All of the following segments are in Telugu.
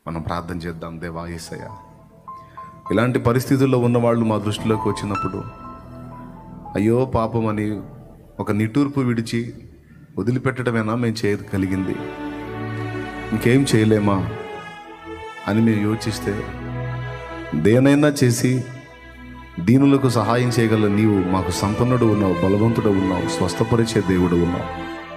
మనం ప్రార్థన చేద్దాం దేవా ఏసయ్య ఇలాంటి పరిస్థితుల్లో ఉన్నవాళ్ళు మా దృష్టిలోకి వచ్చినప్పుడు అయ్యో పాపం అని ఒక నిట్టూర్పు విడిచి వదిలిపెట్టడమేనా మేము చేయగలిగింది ఇంకేం చేయలేమా అని మేము యోచిస్తే దేనైనా చేసి దీనులకు సహాయం చేయగల నీవు మాకు సంపన్నుడు ఉన్నావు బలవంతుడు ఉన్నావు స్వస్థపరిచే దేవుడు ఉన్నావు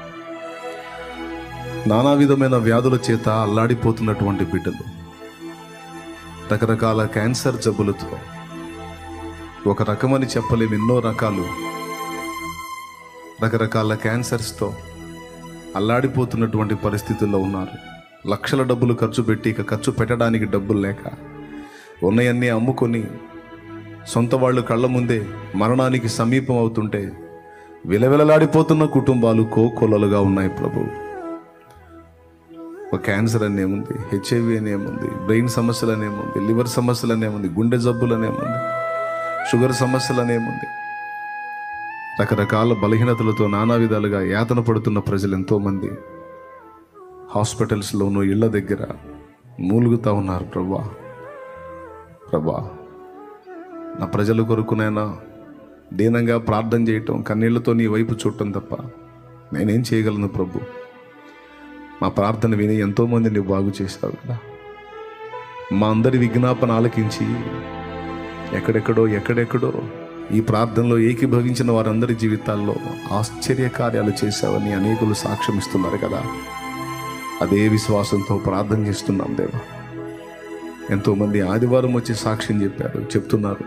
నానా విధమైన వ్యాధుల చేత అల్లాడిపోతున్నటువంటి బిడ్డలు రకరకాల క్యాన్సర్ జబ్బులతో ఒక రకమని చెప్పలేము ఎన్నో రకాలు రకరకాల క్యాన్సర్స్తో అల్లాడిపోతున్నటువంటి పరిస్థితుల్లో ఉన్నారు లక్షల డబ్బులు ఖర్చు పెట్టి ఇక ఖర్చు పెట్టడానికి డబ్బులు లేక ఉన్నాయన్నీ అమ్ముకొని సొంత వాళ్ళు కళ్ళ ముందే మరణానికి సమీపం అవుతుంటే విలవిలలాడిపోతున్న కుటుంబాలు కోకొల్లలుగా ఉన్నాయి ప్రభు ఒక క్యాన్సర్ అనేముంది హెచ్ఐవి అనేముంది బ్రెయిన్ సమస్యలు అనేముంది లివర్ సమస్యలు అనేముంది గుండె జబ్బులు అనేముంది షుగర్ సమస్యలు అనేముంది రకరకాల బలహీనతలతో నానా విధాలుగా యాతన పడుతున్న ప్రజలు ఎంతోమంది హాస్పిటల్స్లోనూ ఇళ్ల దగ్గర మూలుగుతూ ఉన్నారు ప్రభా ప్రభా నా ప్రజల కొరకునైనా దీనంగా ప్రార్థన చేయటం కన్నీళ్లతో నీ వైపు చూడటం తప్ప నేనేం చేయగలను ప్రభు మా ప్రార్థన విని ఎంతోమంది నువ్వు బాగు చేశావు కదా మా అందరి విజ్ఞాపన ఆలకించి ఎక్కడెక్కడో ఎక్కడెక్కడో ఈ ప్రార్థనలో ఏకీభవించిన వారందరి జీవితాల్లో ఆశ్చర్య కార్యాలు చేశావని అనేకులు సాక్ష్యం ఇస్తున్నారు కదా అదే విశ్వాసంతో ప్రార్థన చేస్తున్నాం దేవా ఎంతోమంది ఆదివారం వచ్చి సాక్ష్యం చెప్పారు చెప్తున్నారు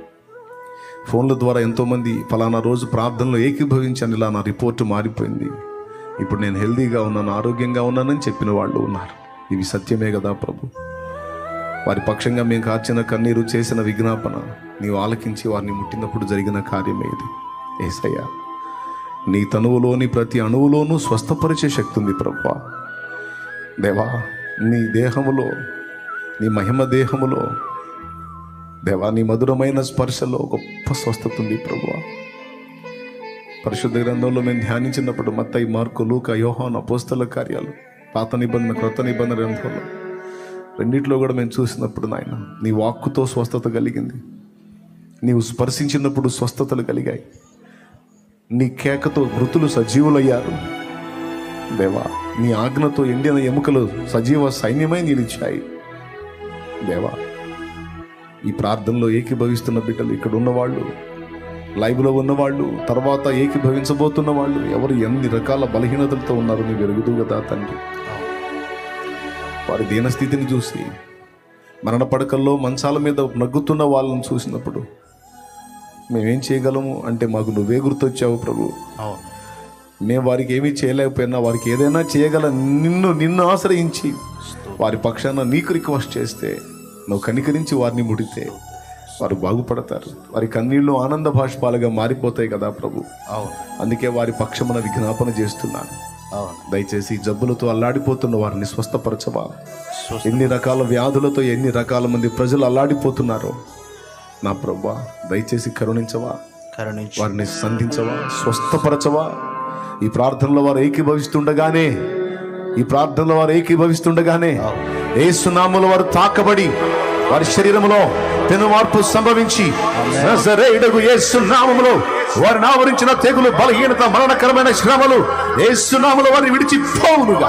ఫోన్ల ద్వారా ఎంతోమంది ఫలానా రోజు ప్రార్థనలో ఏకీభవించాను ఇలా నా రిపోర్ట్ మారిపోయింది ఇప్పుడు నేను హెల్దీగా ఉన్నాను ఆరోగ్యంగా ఉన్నానని చెప్పిన వాళ్ళు ఉన్నారు ఇవి సత్యమే కదా ప్రభు వారి పక్షంగా మేము కార్చిన కన్నీరు చేసిన విజ్ఞాపన నీవు ఆలకించి వారిని ముట్టినప్పుడు జరిగిన కార్యమే ఇది ఏసయ్యా నీ తనువులోని ప్రతి అణువులోనూ స్వస్థపరిచే శక్తి ఉంది ప్రభా దేవా నీ దేహములో నీ మహిమ దేహములో దేవా నీ మధురమైన స్పర్శలో గొప్ప స్వస్థత ఉంది ప్రభువా పరిశుద్ధ గ్రంథంలో మేము ధ్యానించినప్పుడు మత్తయి మార్కు లూక యోహాన్ అపోస్తల కార్యాలు పాత నిబంధన క్రొత్త నిబంధన గ్రంథంలో రెండిట్లో కూడా మేము చూసినప్పుడు నాయన నీ వాక్కుతో స్వస్థత కలిగింది నీవు స్పర్శించినప్పుడు స్వస్థతలు కలిగాయి నీ కేకతో మృతులు సజీవులయ్యారు దేవా నీ ఆజ్ఞతో ఎండిన ఎముకలు సజీవ సైన్యమై నిలిచాయి దేవా ఈ ప్రార్థనలో ఏకీభవిస్తున్న బిడ్డలు ఇక్కడ ఉన్నవాళ్ళు లైవ్లో ఉన్నవాళ్ళు తర్వాత ఏకీభవించబోతున్న వాళ్ళు ఎవరు ఎన్ని రకాల బలహీనతలతో ఉన్నారో నీ వెరుగుదు కదా తండ్రి వారి దీనస్థితిని చూసి మరణ పడకల్లో మంచాల మీద నగ్గుతున్న వాళ్ళని చూసినప్పుడు మేమేం చేయగలము అంటే మాకు నువ్వే గుర్తొచ్చావు ప్రభు అవును మేము వారికి ఏమీ చేయలేకపోయినా వారికి ఏదైనా చేయగల నిన్ను నిన్ను ఆశ్రయించి వారి పక్షాన నీకు రిక్వెస్ట్ చేస్తే నువ్వు కనికరించి వారిని ముడితే వారు బాగుపడతారు వారి కన్నీళ్లు ఆనంద భాష్పాలుగా మారిపోతాయి కదా ప్రభు అవును అందుకే వారి పక్షమున విజ్ఞాపన చేస్తున్నాను అవును దయచేసి ఈ జబ్బులతో అల్లాడిపోతున్న వారిని స్వస్థపరచవా స్వస్థ- ఎన్ని రకాల వ్యాధులతో ఎన్ని రకాల మంది ప్రజలు అల్లాడిపోతున్నారో నా ప్రభా దయచేసి కరుణించవా కరుణించు వారిని సంధించవా స్వస్థపరచవా ఈ ప్రార్థనలో వారు ఏకీభవిస్తుండగానే ఈ ప్రార్థనలో వారు ఏకీభవిస్తుండగానే ఏ సునాములు వారు తాకబడి వారి శరీరంలో పెను మార్పు సంభవించి నజరేయుడగు యేసు నామములో వారిని ఆవరించిన తెగులు బలహీనత మరణకరమైన శ్రమలు ఏ సునాములు వారిని విడిచిపోవునుగా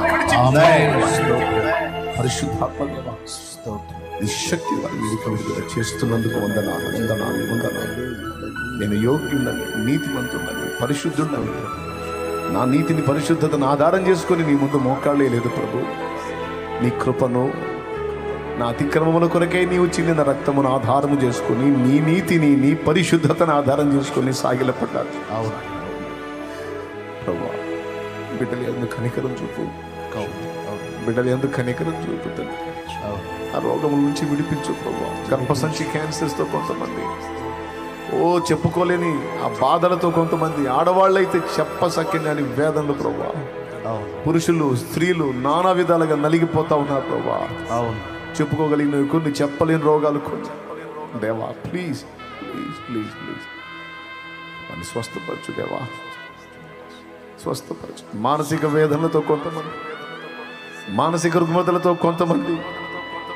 పరిశుద్ధాత్మ దేవా, స్తోత్రం నీ శక్తి వారి మీదకి విడుదల చేస్తున్నందుకు వందనాలు వందనాలు వందనాలు నేను యోగ్యుడని నీతిమంతుడని పరిశుద్ధుడని నా నీతిని పరిశుద్ధతను ఆధారం చేసుకొని నీ ముందు మోకాళ్ళే లేదు ప్రభు నీ కృపను నా అతిక్రమముల కొరకై నీవు చిన్న రక్తమును ఆధారము చేసుకొని నీ నీతిని నీ పరిశుద్ధతను ఆధారం చేసుకొని సాగిలపడ్డారు అవును ప్రభు బిడ్డలు ఎందుకు కనికరం చూపు అవును అవును బిడ్డలు ఎందుకు కనికరం చూపు తండ్రి అవును ఆ రోగం నుంచి విడిపించు ప్రభు గర్భసంచి క్యాన్సర్స్తో కొంతమంది ఓ చెప్పుకోలేని ఆ బాధలతో కొంతమంది ఆడవాళ్ళైతే చెప్పసక్కని వేదనలు ప్రభు అవును పురుషులు స్త్రీలు నానా విధాలుగా నలిగిపోతా ఉన్నారు ప్రభు అవును చెప్పుకోగలిగినవి కొన్ని చెప్పలేని రోగాలు కొన్ని దేవా ప్లీజ్ ప్లీజ్ ప్లీజ్ ప్లీజ్ అని స్వస్థపరచు దేవా స్వస్థపరచు మానసిక వేదనలతో కొంతమంది మానసిక రుగ్మతలతో కొంతమంది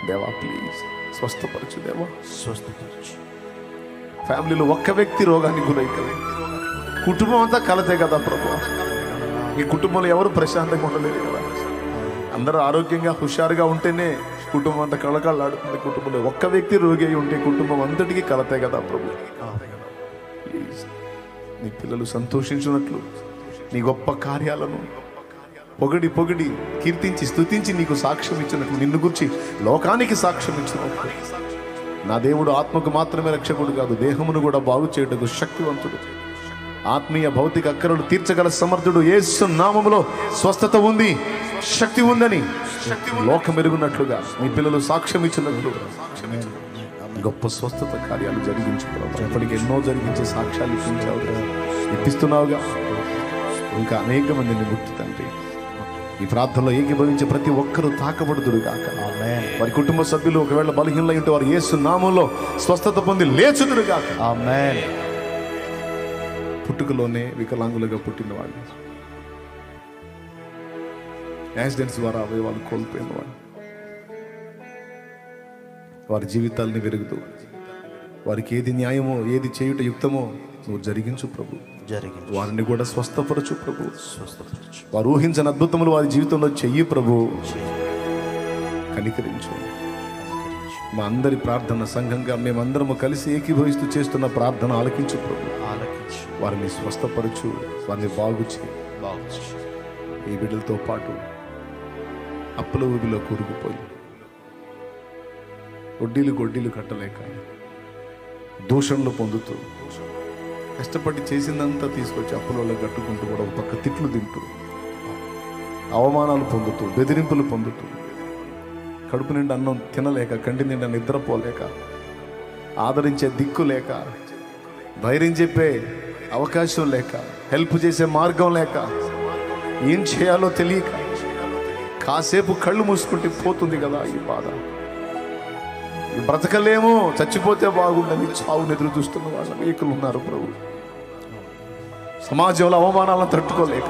దేవా ప్లీజ్ స్వస్థపరచు దేవా స్వస్థపరచు ఫ్యామిలీలో ఒక్క వ్యక్తి రోగానికి గురైతే కుటుంబం అంతా కలతే కదా ప్రభు ఈ కుటుంబంలో ఎవరు ప్రశాంతంగా ఉండలేరు కదా అందరూ ఆరోగ్యంగా హుషారుగా ఉంటేనే కుటుంబం అంతా కళకళలాడుతుంది కుటుంబంలో ఒక్క వ్యక్తి రోగి అయి ఉంటే కుటుంబం అంతటికీ కలతే కదా ప్రభు ప్లీజ్ నీ పిల్లలు సంతోషించినట్లు నీ గొప్ప కార్యాలను పొగడి పొగిడి కీర్తించి స్తుతించి నీకు సాక్ష్యం ఇచ్చినట్లు నిన్ను గురించి లోకానికి సాక్ష్యం ఇచ్చినట్లు నా దేవుడు ఆత్మకు మాత్రమే రక్షకుడు కాదు దేహమును కూడా బాగు చేయుటకు శక్తివంతుడు ఆత్మీయ భౌతిక అక్కరలు తీర్చగల సమర్థుడు యేసు నామములో స్వస్థత ఉంది శక్తి ఉందని లోకం ఎరుగున్నట్లుగా నీ పిల్లలు సాక్ష్యం ఇచ్చినట్లు గొప్ప స్వస్థత కార్యాలు జరిగించు ప్రభు. ఇప్పటికి ఎన్నో జరిగించే సాక్ష్యాలు ఇప్పించావు ఇప్పిస్తున్నావుగా ఇంకా అనేక మందిని గుర్తు తండ్రి ఈ ప్రార్థనలో ఏకీభవించే ప్రతి ఒక్కరూ తాకబడుదురు కాక ఆమేన్ వారి కుటుంబ సభ్యులు ఒకవేళ బలహీనలై ఉంటే వారు యేసు నామంలో స్వస్థత పొంది లేచుదురు కాక ఆమేన్ పుట్టుకలోనే వికలాంగులుగా పుట్టిన వాళ్ళు యాక్సిడెంట్స్ ద్వారా అవయవాలు కోల్పోయిన వాళ్ళు వారి జీవితాల్ని వెరుగుతూ వారికి ఏది న్యాయమో ఏది చేయుట యుక్తమో నువ్వు జరిగించు ప్రభు జరిగింది వారిని కూడా స్వస్థపరచు ప్రభు స్వస్థపరచు వారు ఊహించని అద్భుతములు వారి జీవితంలో చెయ్యి ప్రభు కనికరించు మా అందరి ప్రార్థన సంఘంగా మేమందరము కలిసి ఏకీభవిస్తూ చేస్తున్న ప్రార్థన ఆలకించు ప్రభు ఆలకించు వారిని స్వస్థపరచు వారిని బాగు చేయి బాగు ఈ బిడ్డలతో పాటు అప్పుల ఊబిలో కూరుకుపోయి వడ్డీలు గొడ్డీలు కట్టలేక దూషణలు పొందుతూ కష్టపడి చేసిందంతా తీసుకొచ్చి అప్పులలో కట్టుకుంటూ కూడా ఒక పక్క తిట్లు తింటూ అవమానాలు పొందుతూ బెదిరింపులు పొందుతూ కడుపు నిండా అన్నం తినలేక కంటి నిండా నిద్రపోలేక ఆదరించే దిక్కు లేక ధైర్యం చెప్పే అవకాశం లేక హెల్ప్ చేసే మార్గం లేక ఏం చేయాలో తెలియక కాసేపు కళ్ళు మూసుకుంటే పోతుంది కదా ఈ బాధ ఈ బ్రతకలేమో చచ్చిపోతే బాగుండని చావుని ఎదురు చూస్తున్న వాళ్ళ అనేకులు ఉన్నారు ప్రభు సమాజంలో అవమానాలను తట్టుకోలేక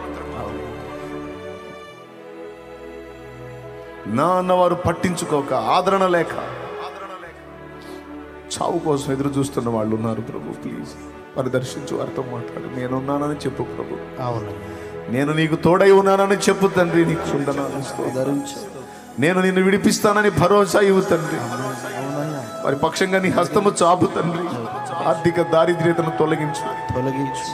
నా అన్నవారు పట్టించుకోక ఆదరణ లేక చావు కోసం ఎదురు చూస్తున్న వాళ్ళు ఉన్నారు ప్రభు ప్లీజ్ వారి దర్శించు వారితో మాట్లాడు నేనున్నానని చెప్పు ప్రభు అవును నేను నీకు తోడై ఉన్నానని చెప్పు తండ్రి నీకు వందనాలు స్తోత్రం. ధరించు నేను నిన్ను విడిపిస్తానని భరోసా ఇవ్వు తండ్రి అవునయ్యా వారి పక్షంగా నీ హస్తము చాపు తండ్రి ఆర్థిక దారిద్ర్యతను తొలగించు తొలగించు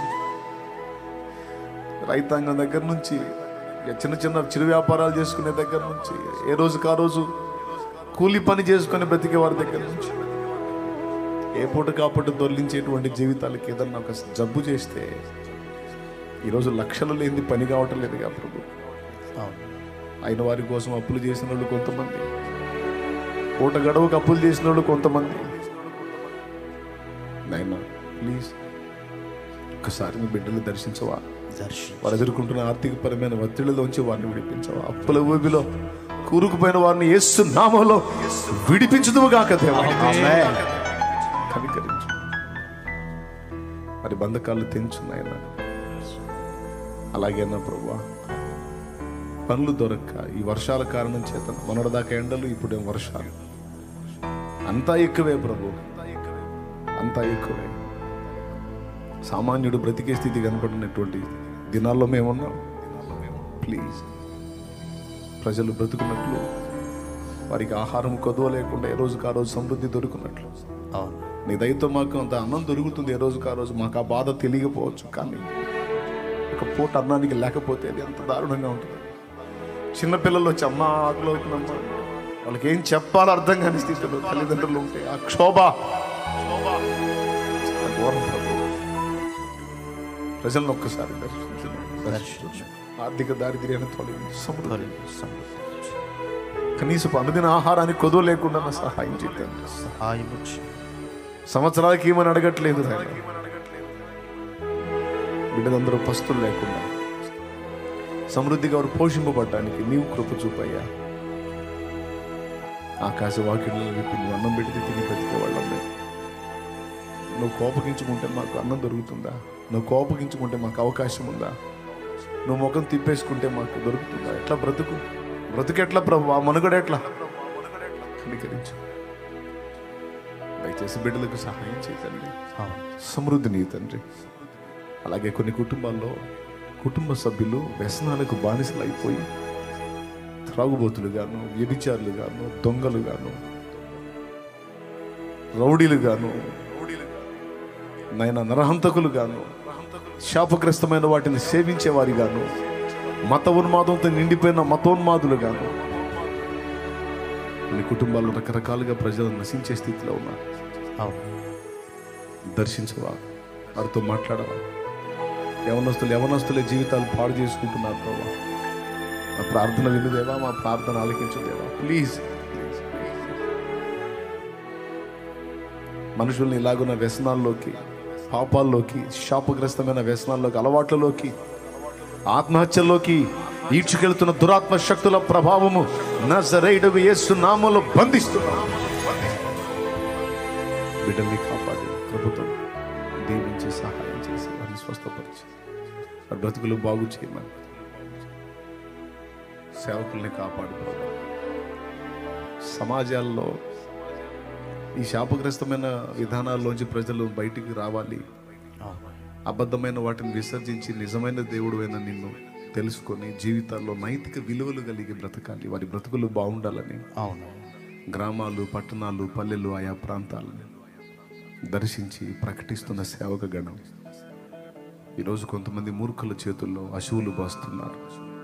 రైతాంగం దగ్గర నుంచి ఇక చిన్న చిన్న చిరు వ్యాపారాలు చేసుకునే దగ్గర నుంచి ఏ రోజుకి ఆ రోజు కూలి పని చేసుకుని బ్రతికే వారి దగ్గర నుంచి ఏ పూట కాపట్టు దొర్లించేటువంటి జీవితాలకి ఏదన్నా ఒక జబ్బు చేస్తే ఈరోజు లక్షలు లేనిది పని కావటం లేదుగా ప్రభు అవును అయిన వారి కోసం అప్పులు చేసిన వాళ్ళు కొంతమంది పూట గడువుకు అప్పులు చేసిన వాళ్ళు కొంతమంది నాయన ప్లీజ్ ఒక్కసారి మీ బిడ్డలు దర్శించవా దర్శనం వారు ఎదుర్కొంటున్న ఆర్థికపరమైన ఒత్తిడిలోంచి వారిని విడిపించవా అప్పుల ఊబిలో కూరుకుపోయిన వారిని యేసు నామంలో విడిపించుదువు గాక దేవా ఆమేన్ కనికరించు మరి బంధకాలు తెంచు నాయన అలాగే నా ప్రభా పనులు దొరక్క ఈ వర్షాల కారణం చేత మొన్నటిదాకా ఎండలు ఇప్పుడు వర్షాలు అంతా ఎక్కువే ప్రభు అంతా ఎక్కువే సామాన్యుడు బ్రతికే స్థితి కనపడినటువంటి దినాల్లో మేమున్నాం ప్లీజ్ ప్రజలు బ్రతుకున్నట్లు వారికి ఆహారం కొదవ లేకుండా ఏ రోజుకి ఆ రోజు సమృద్ధి దొరుకున్నట్లు అవును నీ దయతో మాకు అంత అన్నం దొరుకుతుంది ఏ రోజుకి ఆ రోజు మాకు ఆ బాధ తెలియకపోవచ్చు కానీ ఒక పూట అన్నానికి లేకపోతే అది ఎంత దారుణంగా ఉంటుంది చిన్నపిల్లలు వచ్చి అమ్మ ఆకలి అవుతుందమ్మా వాళ్ళకి ఏం చెప్పాలో అర్థం కాని స్థితిలో తల్లిదండ్రులు ఉంటే ఆ క్షోభ చాలా ఘోరం ప్రభు. ప్రజలను ఒక్కసారి దర్శించండి. దర్శించండి. ఆర్థిక దారిద్ర్యాన్ని తొలగించి సమృద్ధి తొలగించు సమృద్ధి కనీసపు అనుదిన ఆహారాన్ని కొదువ లేకుండా నా సహాయం చేయండి సహాయం వచ్చి సంవత్సరాలకి ఏమని అడగట్లేదు నాయన బిడ్డలందరూ పస్తులు లేకుండా సమృద్ధిగా వారు పోషింపబడటానికి నీవు కృప చూపయ్యా ఆకాశ వాకిళ్ళు విప్పి నువ్వు అన్నం పెడితే తిని బ్రతికే వాళ్ళం మేము. నువ్వు కోపగించుకుంటే మాకు అన్నం దొరుకుతుందా నువ్వు కోపగించుకుంటే మాకు అవకాశం ఉందా నువ్వు ముఖం తిప్పేసుకుంటే మాకు దొరుకుతుందా ఎట్లా బ్రతుకు బ్రతుకు ఎట్లా ప్రభు ఆ మనుగడ ఎట్లా కనికరించు దయచేసి బిడ్డలకు సహాయం చేయతండి అవును సమృద్ధిని తండ్రి అలాగే కొన్ని కుటుంబాల్లో కుటుంబ సభ్యులు వ్యసనాలకు బానిసలు అయిపోయి త్రాగుబోతులు గాను వ్యభిచారులు గాను దొంగలు గాను రౌడీలు గాను నయన నరహంతకులు గాను శాపగ్రస్తమైన వాటిని సేవించే వారి గాను మత ఉన్మాదంతో నిండిపోయిన మతోన్మాదులు గాను కొన్ని కుటుంబాల్లో రకరకాలుగా ప్రజలు నశించే స్థితిలో ఉన్నారు అవును దర్శించవా వారితో మాట్లాడవా యవనస్తులు యవనస్తులే జీవితాలు పాడు చేసుకుంటున్నారు ప్రభా మా ప్రార్థన వినుదేవా మా ప్రార్థన ఆలకించుదేవా ప్లీజ్ మనుషుల్ని ఇలాగున్న వ్యసనాల్లోకి పాపాల్లోకి శాపగ్రస్తమైన వ్యసనాల్లోకి అలవాట్లలోకి ఆత్మహత్యల్లోకి ఈడ్చుకెళ్తున్న దురాత్మ శక్తుల ప్రభావము నజరైడగు యేసు నామలో బంధిస్తున్నాం బిడ్డల్ని కాపాడి ప్రభుత్వం దీవించి సహాయం చేసి వారిని స్వస్థపరిచి వారి బ్రతుకులు బాగు చేయమని సేవకుల్ని కాపాడు ప్రభు. సమాజాల్లో ఈ శాపగ్రస్తమైన విధానాల్లోంచి ప్రజలు బయటికి రావాలి అవును అబద్ధమైన వాటిని విసర్జించి నిజమైన దేవుడు అయిన నిన్ను తెలుసుకొని జీవితాల్లో నైతిక విలువలు కలిగి బ్రతకాలి వారి బ్రతుకులు బాగుండాలని అవును గ్రామాలు పట్టణాలు పల్లెలు ఆయా ప్రాంతాలను దర్శించి ప్రకటిస్తున్న సేవక గణం ఈరోజు కొంతమంది మూర్ఖుల చేతుల్లో అశువులు బాస్తున్నారు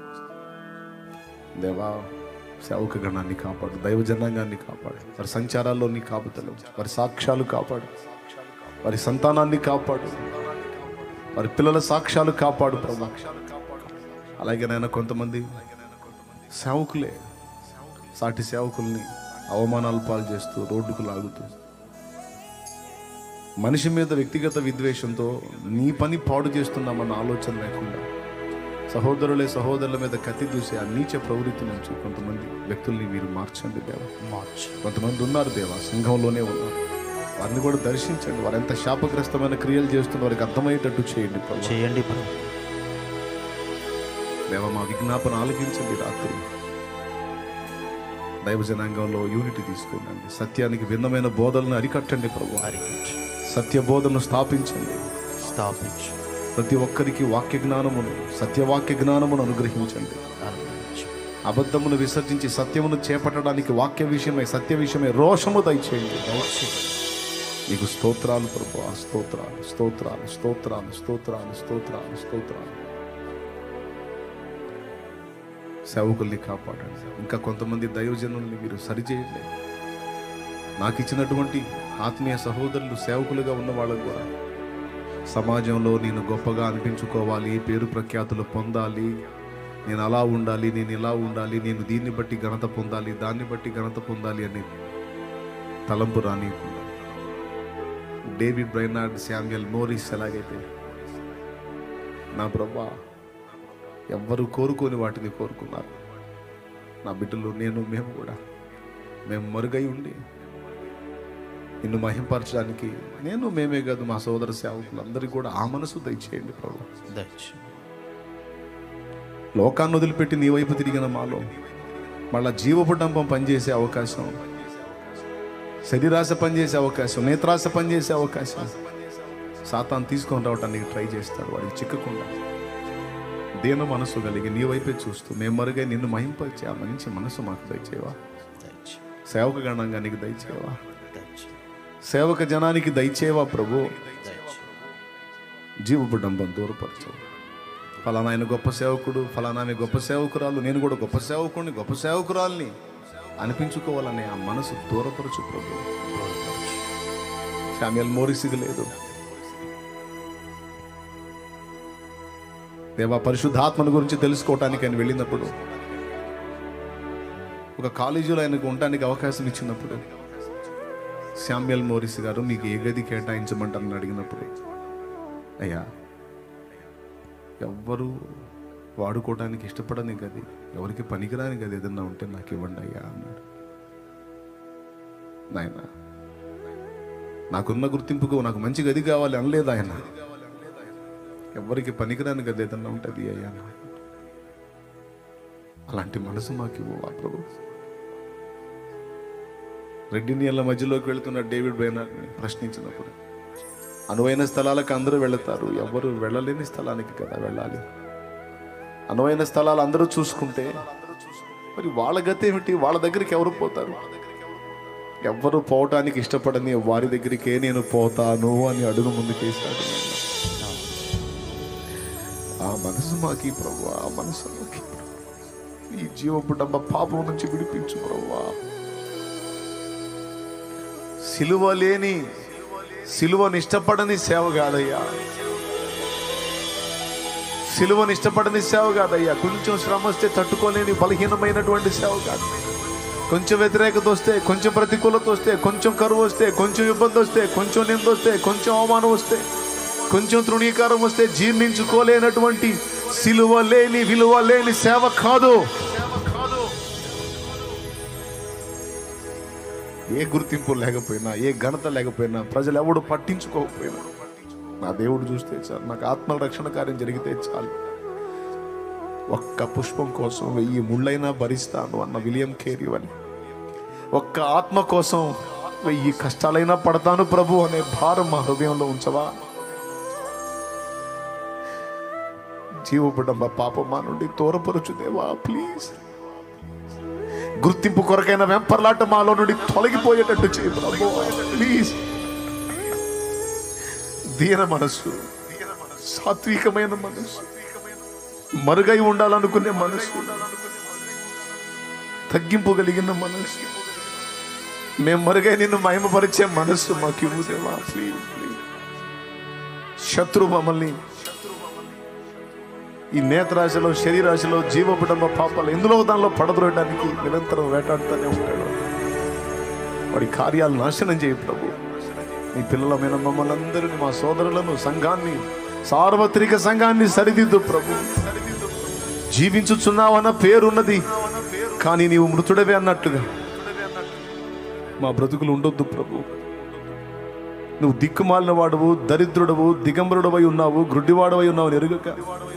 దేవా సేవక గణాన్ని కాపాడు దైవ జనాంగాన్ని కాపాడు వారి సంచారాల్లో నీ కాపుతలు వారి సాక్ష్యాలు కాపాడు వారి సంతానాన్ని కాపాడు వారి పిల్లల సాక్ష్యాలు కాపాడు ప్రభు అలాగే నాయన కొంతమంది సేవకులే సాటి సేవకుల్ని అవమానాలు పాలు చేస్తూ రోడ్డుకు లాగుతూ మనిషి మీద వ్యక్తిగత విద్వేషంతో నీ పని పాడు చేస్తున్నామన్న ఆలోచన లేకుండా సహోదరులే సహోదరుల మీద కత్తి దూసే ఆ నీచ ప్రవృత్తి నుంచి కొంతమంది వ్యక్తుల్ని మీరు మార్చండి దేవా మార్చు కొంతమంది ఉన్నారు దేవా సంఘంలోనే ఉన్నారు వారిని కూడా దర్శించండి వారు ఎంత శాపగ్రస్తమైన క్రియలు చేస్తున్న వారికి అర్థమయ్యేటట్టు చేయండి ప్రభు చేయండి ప్రభు దేవ మా విజ్ఞాపన ఆలకించండి రాత్రి దైవ జనాంగంలో యూనిటీ తీసుకోండి సత్యానికి భిన్నమైన బోధలను అరికట్టండి ప్రభు అరికట్టు సత్య బోధను స్థాపించండి స్థాపించు ప్రతి ఒక్కరికి వాక్య జ్ఞానమును సత్యవాక్య జ్ఞానమును అనుగ్రహించండి అనుగ్రహించు అబద్ధమును విసర్జించి సత్యమును చేపట్టడానికి వాక్య విషయమై సత్య విషయమై రోషము దయచేయండి నీకు స్తోత్రాలు ప్రభు స్తోత్రాలు స్తోత్రాలు స్తోత్రాలు స్తోత్రాలు స్తోత్రాలు స్తోత్రాలు సేవకుల్ని కాపాడండి ఇంకా కొంతమంది దైవజనుల్ని మీరు సరిచేయండి నాకు ఇచ్చినటువంటి ఆత్మీయ సహోదరులు సేవకులుగా ఉన్న వాళ్ళకు కూడా సమాజంలో నేను గొప్పగా అనిపించుకోవాలి పేరు ప్రఖ్యాతులు పొందాలి నేను అలా ఉండాలి నేను ఇలా ఉండాలి నేను దీన్ని బట్టి ఘనత పొందాలి దాన్ని బట్టి ఘనత పొందాలి అని తలంపు రానియకుండా డేవిడ్ బ్రైనార్డ్ శామ్యుయల్ మోరిస్ ఎలాగైతే నా ప్రభా ఎవ్వరు కోరుకోని వాటిని కోరుకున్నారు నా బిడ్డలు నేను మేము కూడా మేము మరుగై ఉండి నిన్ను మహింపరచడానికి నేను మేమే కాదు మా సోదర సేవకులందరికీ కూడా ఆ మనసు దయచేయండి ప్రభు దయచు లోకాన్ని వదిలిపెట్టి నీ వైపు తిరిగిన మాలో మళ్ళా జీవపు డంపం పనిచేసే అవకాశం శరీరాశ పనిచేసే అవకాశం నేత్రాశ పనిచేసే అవకాశం సాతాన్ తీసుకొని రావటానికి ట్రై చేస్తాడు వాడికి చిక్కకుండా దేన మనసు కలిగి నీ వైపే చూస్తూ మేము మరుగై నిన్ను మహింపరిచే ఆ మంచి మనసు మాకు దయచేవా దయచు సేవక గణంగా నీకు దయచేవా దయచు సేవక జనానికి దయచేవా ప్రభు దయచు జీవపు డంబం దూరపరచు ఫలానా ఆయన గొప్ప సేవకుడు ఫలానా ఆమె గొప్ప సేవకురాలు నేను కూడా గొప్ప సేవకుడిని గొప్ప సేవకురాల్ని అనిపించుకోవాలనే ఆ మనసు దూరపరచు ప్రభు శామ్యుల్ మోరిసిది లేదు దేవా పరిశుద్ధాత్మను గురించి తెలుసుకోవటానికి ఆయన వెళ్ళినప్పుడు ఒక కాలేజీలో ఆయనకు ఉండటానికి అవకాశం ఇచ్చినప్పుడు శామ్యుల్ మోరిస్ గారు మీకు ఏ గది కేటాయించమంటారని అడిగినప్పుడు అయ్యా ఎవ్వరు వాడుకోవడానికి ఇష్టపడని గది ఎవరికి పనికిరాని గది ఏదన్నా ఉంటే నాకు ఇవ్వండి అయ్యా అన్నాడు నాయన నాకున్న గుర్తింపుకు నాకు మంచి గది కావాలి అనలేదు ఆయన ఎవరికి పనికిరాని గది ఏదన్నా ఉంటుంది అయ్యా అన్నాడు. అలాంటి మనసు మాకు ఇవ్వవా ప్రభు రెడ్డి నీళ్ళ మధ్యలోకి వెళుతున్న డేవిడ్ బైనార్ని ప్రశ్నించినప్పుడు అనువైన స్థలాలకు అందరూ వెళతారు ఎవరు వెళ్ళలేని స్థలానికి కదా వెళ్ళాలి అనువైన స్థలాలు అందరూ చూసుకుంటే మరి వాళ్ళ గతి ఏమిటి వాళ్ళ దగ్గరికి ఎవరు పోతారు ఎవ్వరు పోవటానికి ఇష్టపడని వారి దగ్గరికే నేను పోతాను అని అడుగు ముందుకేశాడు ఆ మనసు మాకి ప్రభు ఆ మనసు మాకి ఈ జీవపు డబ్బ పాపం నుంచి విడిపించు ప్రభా సిలువ లేని సిలువను ఇష్టపడని సేవ కాదయ్యా సిలువను ఇష్టపడని సేవ కాదయ్యా కొంచెం శ్రమ వస్తే తట్టుకోలేని బలహీనమైనటువంటి సేవ కాదు కొంచెం వ్యతిరేకత వస్తే కొంచెం ప్రతికూలత వస్తే కొంచెం కరువు వస్తే కొంచెం ఇబ్బంది వస్తే కొంచెం నింద వస్తే కొంచెం అవమానం వస్తే కొంచెం తృణీకారం వస్తే జీర్ణించుకోలేనటువంటి సిలువ లేని విలువ లేని సేవ కాదు ఏ గుర్తింపు లేకపోయినా ఏ ఘనత లేకపోయినా ప్రజలు ఎవడు పట్టించుకోకపోయినా నా దేవుడు చూస్తే చాలు నాకు ఆత్మ రక్షణ కార్యం జరిగితే చాలు ఒక్క పుష్పం కోసం వెయ్యి ముళ్ళైనా భరిస్తాను అన్న విలియం కేరీ అని ఒక్క ఆత్మ కోసం వెయ్యి కష్టాలైనా పడతాను ప్రభు అనే భారం మా హృదయంలో ఉంచవా జీవపడం పాపం మా నుండి తోరపరచు దేవా ప్లీజ్ గుర్తింపు కొరకైన వెంపర్లాట మాలో నుండి తొలగిపోయేటట్టు చేయి ప్రభు ప్లీజ్ దీన మనస్సు సాత్వికమైన మనస్సు మరుగై ఉండాలనుకునే మనస్సు తగ్గింపు కలిగిన మనస్సు మేము మరుగై నిన్ను మహిమపరిచే మనస్సు మాకు ఇవ్వు దేవా ప్లీజ్ ప్లీజ్ శత్రు మమ్మల్ని ఈ నేత్రాశలో శరీరాశలో జీవపుటంబ పాపాలు ఎందులో దానిలో పడద్రోయడానికి నిరంతరం వేటాడుతూనే ఉంటాడు వాడి కార్యాలు నాశనం చేయ ప్రభు నీ పిల్లలమైన మమ్మల్ని అందరిని మా సోదరులను సంఘాన్ని సార్వత్రిక సంఘాన్ని సరిదిద్దు ప్రభు జీవించుచున్నావన్న పేరున్నది కానీ నీవు మృతుడవే అన్నట్టుగా మా బ్రతుకులు ఉండొద్దు ప్రభు నువ్వు దిక్కుమాలిన వాడవు దరిద్రుడవు దిగంబరుడవై ఉన్నావు గ్రుడ్డివాడవై ఉన్నావు అని ఎరుగక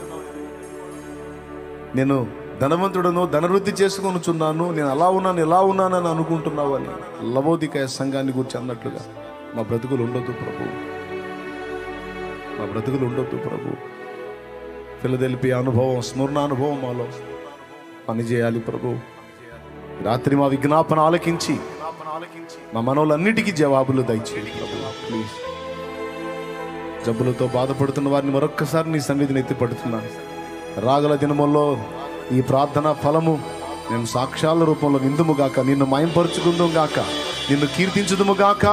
నేను ధనవంతుడను ధనవృద్ధి చేసుకొనుచున్నాను నేను అలా ఉన్నాను ఎలా ఉన్నానని అనుకుంటున్నావు అని లవోదికాయ సంఘాన్ని గురించి అన్నట్లుగా మా బ్రతుకులు ఉండొద్దు ప్రభు మా బ్రతుకులు ఉండొద్దు ప్రభు పిల్లదెలిపి అనుభవం స్మరణ అనుభవం మాలో పనిచేయాలి ప్రభు రాత్రి మా విజ్ఞాపన ఆలకించి మా మనవులన్నిటికీ జవాబులు దయచేయి ప్రభు ప్లీజ్ జబ్బులతో బాధపడుతున్న వారిని మరొక్కసారి నీ సన్నిధిని ఎత్తిపడుతున్నాను రాగల దినముల్లో ఈ ప్రార్థన ఫలము మేము సాక్ష్యాల రూపంలో నిందుము గాక నిన్ను మాయంపరుచుకుందాం గాక నిన్ను కీర్తించుదుము గాక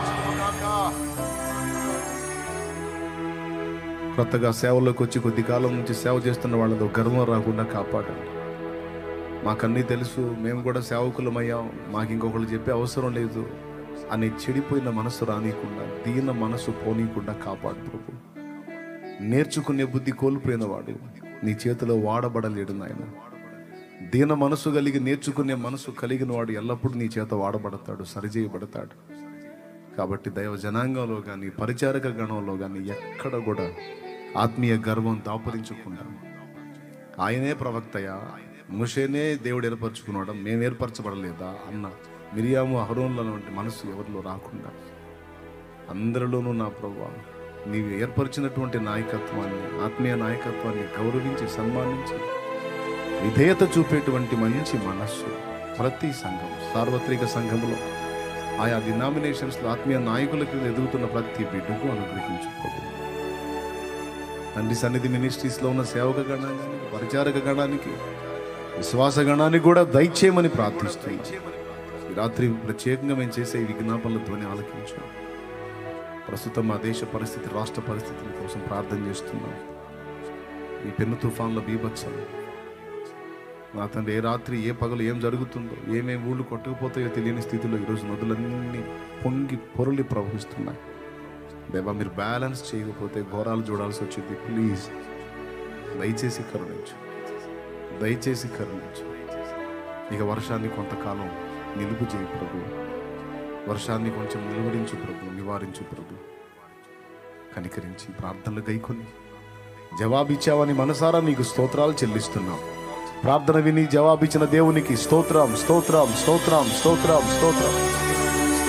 కొత్తగా సేవలోకి వచ్చి కొద్ది కాలం నుంచి సేవ చేస్తున్న వాళ్ళతో గర్వం రాకుండా కాపాడండి మాకన్నీ తెలుసు మేము కూడా సేవకులమయ్యాం మాకు ఇంకొకళ్ళు చెప్పే అవసరం లేదు అనే చెడిపోయిన మనసు రానియకుండా దీన మనసు పోనీయకుండా కాపాడు ప్రభు నేర్చుకునే బుద్ధి కోల్పోయిన వాడు నీ చేతిలో వాడబడలేడు నాయన దీన మనసు కలిగి నేర్చుకునే మనసు కలిగిన వాడు ఎల్లప్పుడూ నీ చేత వాడబడతాడు సరిచేయబడతాడు కాబట్టి దైవ జనాంగంలో కానీ పరిచారక గణంలో కానీ ఎక్కడ కూడా ఆత్మీయ గర్వం దాపరించకుండా ఆయనే ప్రవక్తయా ముషేనే దేవుడు ఏర్పరచుకున్నాడు మేము ఏర్పరచబడలేదా అన్న మిరియాము అహరోన్ల వంటి మనసు ఎవరిలో రాకుండా అందరిలోనూ నా ప్రభు నీవు ఏర్పరిచినటువంటి నాయకత్వాన్ని ఆత్మీయ నాయకత్వాన్ని గౌరవించి సన్మానించి విధేయత చూపేటువంటి మంచి మనస్సు ప్రతి సంఘం సార్వత్రిక సంఘంలో ఆయా డినామినేషన్స్లో ఆత్మీయ నాయకుల కింద ఎదుగుతున్న ప్రతి బిడ్డకు అనుగ్రహించు ప్రభు తండ్రి సన్నిధి మినిస్ట్రీస్లో ఉన్న సేవక గణానికి పరిచారక గణానికి విశ్వాస గణానికి కూడా దయచేయమని ప్రార్థిస్తున్నాం ఈ రాత్రి ప్రత్యేకంగా మేము చేసే ఈ విజ్ఞాపనల ధ్వని ఆలకించు ప్రస్తుతం మా దేశ పరిస్థితి రాష్ట్ర పరిస్థితుల కోసం ప్రార్థన చేస్తున్నాం ఈ పెను తుఫాన్ల బీభత్సం నా తండ్రి ఏ రాత్రి ఏ పగలు ఏం జరుగుతుందో ఏమేమి ఊళ్ళు కొట్టుకుపోతాయో తెలియని స్థితిలో ఈరోజు నదులన్నీ పొంగి పొరలి ప్రవహిస్తున్నాయి దేవా మీరు బ్యాలెన్స్ చేయకపోతే ఘోరాలు చూడాల్సి వచ్చింది ప్లీజ్ దయచేసి కరుణించు దయచేసి కరుణించు ఇక వర్షాన్ని కొంతకాలం నిలుపు చేయి ప్రభు వర్షాన్ని కొంచెం నిలువరించు ప్రభు నివారించు ప్రభు కనికరించి ప్రార్థనలు గైకొని జవాబిచ్చావని మనసారా నీకు స్తోత్రాలు చెల్లిస్తున్నాం ప్రార్థన విని జవాబిచ్చిన దేవునికి స్తోత్రం స్తోత్రం స్తోత్రం స్తోత్రం స్తోత్రం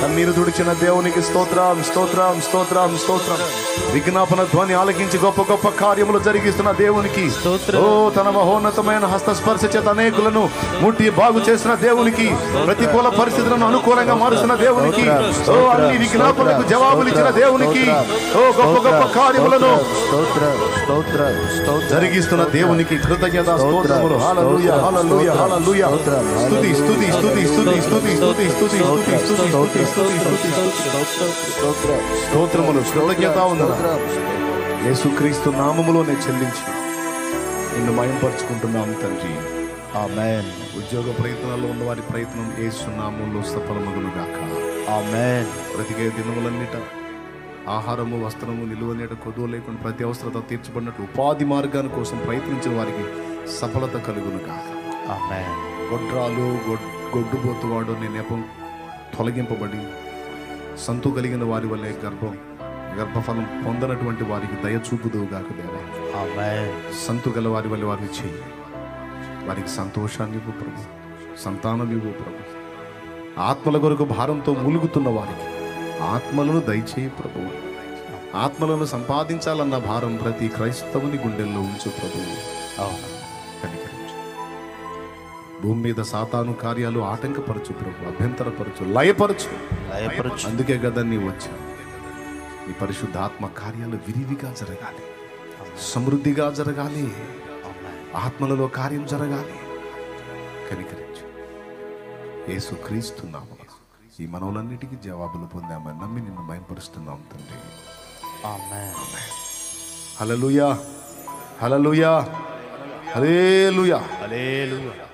కన్నీరు తుడిచిన దేవునికి స్తోత్రం స్తోత్రం స్తోత్రం స్తోత్రం విజ్ఞాపన ధ్వని ఆలకించి గొప్ప గొప్ప కార్యములు జరిగిస్తున్న దేవునికి ఓ తన మహోన్నతమైన హస్తస్పర్శ చేత అనేకులను ముట్టి బాగు చేసిన దేవునికి ప్రతికూల పరిస్థితులను అనుకూలంగా మారుస్తున్న దేవునికి ఓ అన్ని విజ్ఞాపనకు జవాబులు ఇచ్చిన దేవునికి ఓ గొప్ప గొప్ప కార్యములను స్తోత్ర స్తోత్ర స్తోత్ర జరిగిస్తున్న దేవునికి కృతజ్ఞత స్తోత్రములు హల్లెలూయ హల్లెలూయ హల్లెలూయ స్తుతి స్తుతి స్తుతి స్తుతి స్తుతి స్తుతి స్తుతి స్తుతి స్తుతి స్తుతి స్తుతి స్తుతి స్తోత్ర స్తోత్రములు కృతజ్ఞత వందన యేసుక్రీస్తు నామములోనే చెల్లించి నిన్ను మయంపరుచుకుంటున్నాం తండ్రి ఆమేన్ ఉద్యోగ ప్రయత్నాల్లో ఉన్న వారి ప్రయత్నం యేసు నామంలో సఫలమగును గాక ఆమేన్ బ్రతికే దినములన్నిట ఆహారము వస్త్రము నిలువ నీట కొదువ లేకుండా ప్రతి అవసరత తీర్చబడినట్టు ఉపాధి మార్గాల కోసం ప్రయత్నించిన వారికి సఫలత కలుగును కాక ఆమేన్ గొడ్రాలు గొడ్ గొడ్డుబోతువాడు నీ నెపం తొలగింపబడి సంతు కలిగిన వారి వల్లే గర్భం గర్భఫలం పొందనటువంటి వారికి దయ చూపుదువు గాక దేవా ఆమేన్ సంతు గల వారి వల్ల వారిని చెయ్యి వారికి సంతోషాన్ని ఇవ్వు ప్రభు సంతానం ఇవ్వు ప్రభు ఆత్మల కొరకు భారంతో మూలుగుతున్న వారికి ఆత్మలను దయచేయి ప్రభు ఆత్మలను సంపాదించాలన్న భారం ప్రతి క్రైస్తవుని గుండెల్లో ఉంచు ప్రభు అవును కనికరించు భూమి మీద సాతాను కార్యాలు ఆటంకపరచు ప్రభు అభ్యంతరపరచు లయపరచు లయపరచు అందుకే కదా నీ వచ్చా నీ పరిశుద్ధాత్మ కార్యాలు విరివిగా జరగాలి సమృద్ధిగా జరగాలి ఆమేన్ ఆత్మలలో కార్యం జరగాలి కనికరించు యేసు క్రీస్తు నామమున ఈ మనవులన్నిటికీ జవాబులు పొందామని నమ్మి నిన్ను భయపరుస్తున్నాం తండ్రి ఆమేన్ హలలుయా హలలుయా హలేలుయా హల్లెలూయా